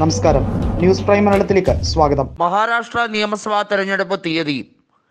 നമസ്കാരം news prime മലയാളത്തിലേക്ക് സ്വാഗതം മഹാരാഷ്ട്ര നിയമസഭാ തെരഞ്ഞെടുപ്പ് തീയതിയും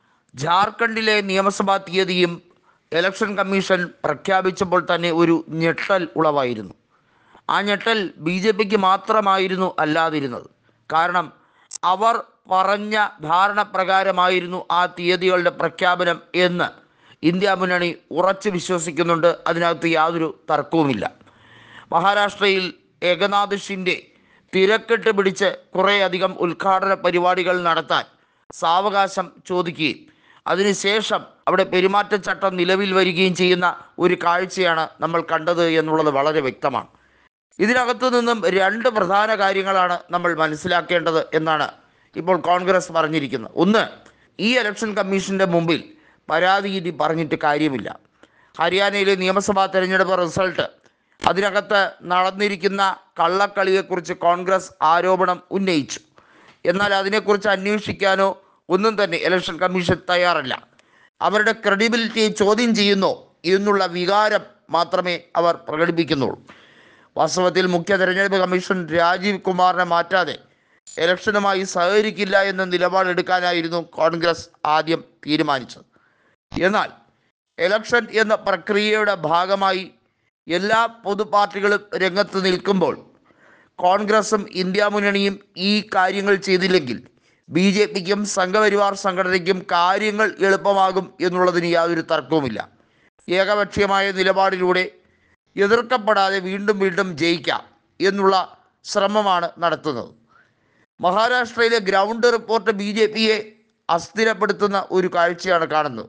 ജാർഖണ്ഡിലെ നിയമസഭാ തീയതിയും ഇലക്ഷൻ കമ്മീഷൻ പ്രഖ്യാപിച്ചപ്പോൾ തന്നെ ഒരു ഞെട്ടൽ ഉളവായിരുന്നു ആ ഞെട്ടൽ ബി ജെ പിക്ക് മാത്രമായിരുന്നു അല്ലാതിരുന്നത് കാരണം അവർ പറഞ്ഞ ധാരണ പ്രകാരമായിരുന്നു ആ തീയതികളുടെ പ്രഖ്യാപനം എന്ന് ഇന്ത്യ മുന്നണി ഉറച്ചു വിശ്വസിക്കുന്നുണ്ട് അതിനകത്ത് യാതൊരു തർക്കവുമില്ല മഹാരാഷ്ട്രയിൽ ഏകനാഥ് ഷിൻഡെ തിരക്കിട്ട് പിടിച്ച് കുറേയധികം ഉദ്ഘാടന പരിപാടികൾ നടത്താൻ സാവകാശം ചോദിക്കുകയും അതിനുശേഷം അവിടെ പെരുമാറ്റച്ചട്ടം നിലവിൽ വരികയും ചെയ്യുന്ന ഒരു കാഴ്ചയാണ് നമ്മൾ കണ്ടത് എന്നുള്ളത് വളരെ വ്യക്തമാണ് ഇതിനകത്തു നിന്നും രണ്ട് പ്രധാന കാര്യങ്ങളാണ് നമ്മൾ മനസ്സിലാക്കേണ്ടത് എന്നാണ് ഇപ്പോൾ കോൺഗ്രസ് പറഞ്ഞിരിക്കുന്നത് ഒന്ന് ഈ ഇലക്ഷൻ കമ്മീഷൻ്റെ മുമ്പിൽ പരാതി ഇനി പറഞ്ഞിട്ട് കാര്യമില്ല ഹരിയാനയിലെ നിയമസഭാ തെരഞ്ഞെടുപ്പ് റിസൾട്ട് അതിനകത്ത് നടന്നിരിക്കുന്ന കള്ളക്കളിയെക്കുറിച്ച് കോൺഗ്രസ് ആരോപണം ഉന്നയിച്ചു എന്നാൽ അതിനെക്കുറിച്ച് അന്വേഷിക്കാനോ ഒന്നും തന്നെ ഇലക്ഷൻ കമ്മീഷൻ തയ്യാറല്ല അവരുടെ ക്രെഡിബിലിറ്റിയെ ചോദ്യം ചെയ്യുന്നോ എന്നുള്ള വികാരം മാത്രമേ അവർ പ്രകടിപ്പിക്കുന്നുള്ളൂ വാസ്തവത്തിൽ മുഖ്യ തെരഞ്ഞെടുപ്പ് കമ്മീഷൻ രാജീവ് കുമാറിനെ മാറ്റാതെ ഇലക്ഷനുമായി സഹകരിക്കില്ല എന്ന നിലപാടെടുക്കാനായിരുന്നു കോൺഗ്രസ് ആദ്യം തീരുമാനിച്ചത് എന്നാൽ ഇലക്ഷൻ എന്ന പ്രക്രിയയുടെ ഭാഗമായി എല്ലാ പൊതു പാർട്ടികളും രംഗത്ത് നിൽക്കുമ്പോൾ കോൺഗ്രസും ഇന്ത്യ മുന്നണിയും ഈ കാര്യങ്ങൾ ചെയ്തില്ലെങ്കിൽ ബി ജെ പിക്കും സംഘപരിവാർ സംഘടനയ്ക്കും കാര്യങ്ങൾ എളുപ്പമാകും എന്നുള്ളതിന് യാതൊരു തർക്കവുമില്ല ഏകപക്ഷീയമായ നിലപാടിലൂടെ എതിർക്കപ്പെടാതെ വീണ്ടും വീണ്ടും ജയിക്കാം എന്നുള്ള ശ്രമമാണ് നടത്തുന്നത് മഹാരാഷ്ട്രയിലെ ഗ്രൗണ്ട് റിപ്പോർട്ട് ബി ജെ പിയെ അസ്ഥിരപ്പെടുത്തുന്ന ഒരു കാഴ്ചയാണ് കാണുന്നത്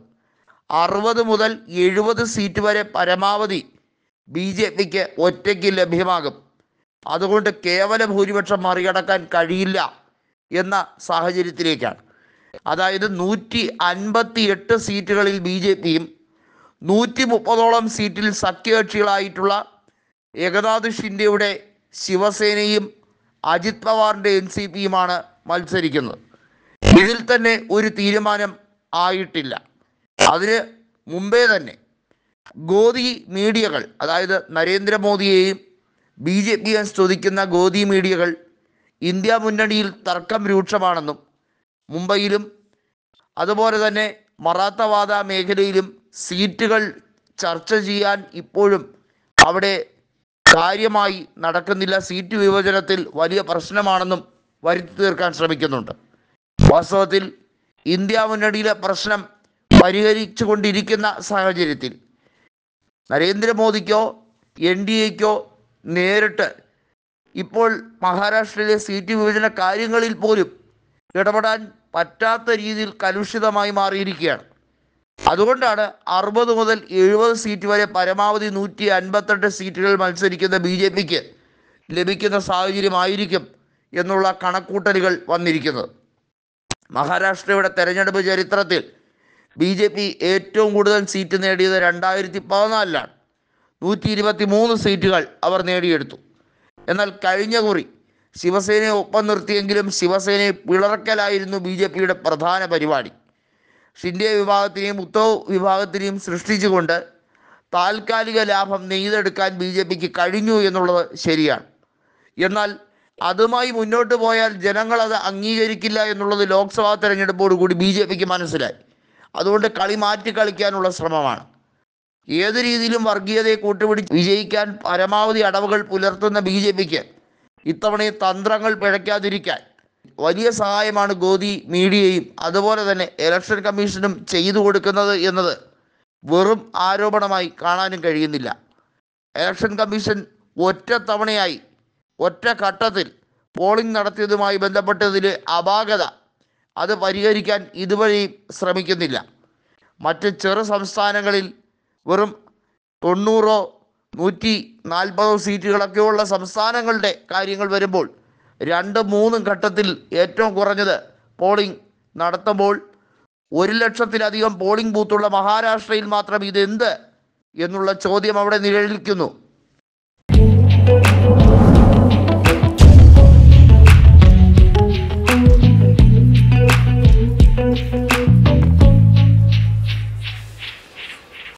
അറുപത് മുതൽ എഴുപത് സീറ്റ് വരെ പരമാവധി ബി ജെ പിക്ക് ഒറ്റയ്ക്ക് ലഭ്യമാകും അതുകൊണ്ട് കേവല ഭൂരിപക്ഷം മറികടക്കാൻ കഴിയില്ല എന്ന സാഹചര്യത്തിലേക്കാണ് അതായത് നൂറ്റി അൻപത്തി എട്ട് സീറ്റുകളിൽ ബി ജെ പിയും നൂറ്റി മുപ്പതോളം സീറ്റിൽ സഖ്യകക്ഷികളായിട്ടുള്ള ഏകനാഥ് ഷിൻഡെയുടെ ശിവസേനയും അജിത് പവാറിൻ്റെ എൻ സി പിയുമാണ് മത്സരിക്കുന്നത് ഇതിൽ തന്നെ ഒരു തീരുമാനം ആയിട്ടില്ല അതിന് മുമ്പേ തന്നെ ഗോദി മീഡിയകൾ അതായത് നരേന്ദ്രമോദിയെയും ബി ജെ പിയെ സ്തുതിക്കുന്ന ഗോദി മീഡിയകൾ ഇന്ത്യ മുന്നണിയിൽ തർക്കം രൂക്ഷമാണെന്നും മുംബൈയിലും അതുപോലെ തന്നെ മറാത്തവാദ മേഖലയിലും സീറ്റുകൾ ചർച്ച ചെയ്യാൻ ഇപ്പോഴും അവിടെ കാര്യമായി നടക്കുന്നില്ല സീറ്റ് വിഭജനത്തിൽ വലിയ പ്രശ്നമാണെന്നും വരുത്തി തീർക്കാൻ ശ്രമിക്കുന്നുണ്ട് വാസ്തവത്തിൽ ഇന്ത്യ മുന്നണിയിലെ പ്രശ്നം പരിഹരിച്ചു കൊണ്ടിരിക്കുന്ന സാഹചര്യത്തിൽ നരേന്ദ്രമോദിക്കോ എൻ ഡി എക്കോ നേരിട്ട് ഇപ്പോൾ മഹാരാഷ്ട്രയിലെ സീറ്റ് വിഭജന കാര്യങ്ങളിൽ പോലും ഇടപെടാൻ പറ്റാത്ത രീതിയിൽ കലുഷിതമായി മാറിയിരിക്കുകയാണ് അതുകൊണ്ടാണ് അറുപത് മുതൽ എഴുപത് സീറ്റ് വരെ പരമാവധി നൂറ്റി അൻപത്തെട്ട് സീറ്റുകൾ മത്സരിക്കുന്ന ബി ജെ പിക്ക് ലഭിക്കുന്ന സാഹചര്യമായിരിക്കും എന്നുള്ള കണക്കൂട്ടലുകൾ വന്നിരിക്കുന്നത് മഹാരാഷ്ട്രയുടെ തെരഞ്ഞെടുപ്പ് ചരിത്രത്തിൽ ബി ജെ പി ഏറ്റവും കൂടുതൽ സീറ്റ് നേടിയത് രണ്ടായിരത്തി പതിനാലിലാണ് നൂറ്റി ഇരുപത്തി മൂന്ന് സീറ്റുകൾ അവർ നേടിയെടുത്തു എന്നാൽ കഴിഞ്ഞ കുറി ശിവസേനയെ ഒപ്പം നിർത്തിയെങ്കിലും ശിവസേനയെ പിളർക്കലായിരുന്നു ബി ജെ പിയുടെ പ്രധാന പരിപാടി ഷിൻഡെ വിഭാഗത്തിനെയും ഉദ്ധവ് വിഭാഗത്തിനെയും സൃഷ്ടിച്ചുകൊണ്ട് താൽക്കാലിക ലാഭം നെയ്തെടുക്കാൻ ബി ജെ പിക്ക് കഴിഞ്ഞു എന്നുള്ളത് ശരിയാണ് എന്നാൽ അതുമായി മുന്നോട്ട് പോയാൽ ജനങ്ങൾ അത് അംഗീകരിക്കില്ല എന്നുള്ളത് ലോക്സഭാ തെരഞ്ഞെടുപ്പോട് കൂടി ബി ജെ പിക്ക് മനസ്സിലായി അതുകൊണ്ട് കളി മാറ്റി കളിക്കാനുള്ള ശ്രമമാണ് ഏത് രീതിയിലും വർഗീയതയെ കൂട്ടുപിടിച്ച് വിജയിക്കാൻ പരമാവധി അടവുകൾ പുലർത്തുന്ന ബി ജെ പിക്ക് ഇത്തവണ തന്ത്രങ്ങൾ പിഴയ്ക്കാതിരിക്കാൻ വലിയ സഹായമാണ് ഗോദി മീഡിയയും അതുപോലെ തന്നെ ഇലക്ഷൻ കമ്മീഷനും ചെയ്തു കൊടുക്കുന്നത് എന്നത് വെറും ആരോപണമായി കാണാനും കഴിയുന്നില്ല ഇലക്ഷൻ കമ്മീഷൻ ഒറ്റ തവണയായി ഒറ്റ ഘട്ടത്തിൽ പോളിംഗ് നടത്തിയതുമായി ബന്ധപ്പെട്ടതിലെ അപാകത അത് പരിഹരിക്കാൻ ഇതുവഴി ശ്രമിക്കുന്നില്ല മറ്റ് ചെറു സംസ്ഥാനങ്ങളിൽ വെറും തൊണ്ണൂറോ നൂറ്റി നാൽപ്പതോ സീറ്റുകളൊക്കെയുള്ള സംസ്ഥാനങ്ങളുടെ കാര്യങ്ങൾ വരുമ്പോൾ രണ്ടും മൂന്നും ഘട്ടത്തിൽ ഏറ്റവും കുറഞ്ഞത് പോളിംഗ് നടത്തുമ്പോൾ ഒരു ലക്ഷത്തിലധികം പോളിംഗ് ബൂത്തുള്ള മഹാരാഷ്ട്രയിൽ മാത്രം ഇതെന്ത് എന്നുള്ള ചോദ്യം അവിടെ നിലനിൽക്കുന്നു